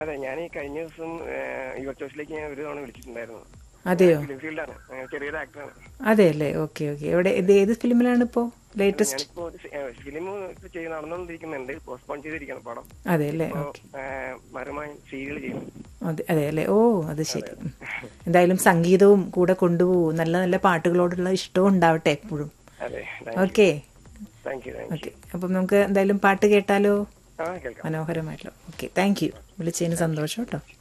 അതെ ഞാൻ ഈ കഴിഞ്ഞ ദിവസം യുവർ ചോയ്സിലേക്ക് ഞാൻ ഒരു തവണ വിളിച്ചിട്ടുണ്ടായിരുന്നു അതെയോ ഫിലിം ഫീൽഡാണ് ഏഹ് ചെറിയൊരു ആക്ടറാണ് അതെ അല്ലേ ഓക്കെ ഓക്കെ എവിടെ ഇത് ഏത് ഫിലിമിലാണ് ഇപ്പോൾ ലേറ്റസ്റ്റ് ഞാനിപ്പോ ഫിലിം ഇപ്പൊ ചെയ്ത് നടന്നുകൊണ്ടിരിക്കുന്നുണ്ട് പോസ്റ്റ്പോൺ ചെയ്തിരിക്കണം പടം അതെ അല്ലേ ഇപ്പോ ഓക്കെ മരമായി സീരിയൽ ചെയ്യുന്നു അതെ അതെ അല്ലേ ഓ അത് ശരി ഉം. എന്തായാലും സംഗീതവും കൂടെ കൊണ്ടുപോകും നല്ല നല്ല പാട്ടുകളോടുള്ള ഇഷ്ടവും ഉണ്ടാവട്ടെ എപ്പോഴും അതെ okay thank you thank you okay അപ്പം നമുക്ക് എന്തായാലും പാട്ട് കേട്ടാലോ ആ കേൾക്കാം മനോഹരമായിട്ടുള്ള ഓക്കെ താങ്ക് യു വിളിച്ചതിന് സന്തോഷം കേട്ടോ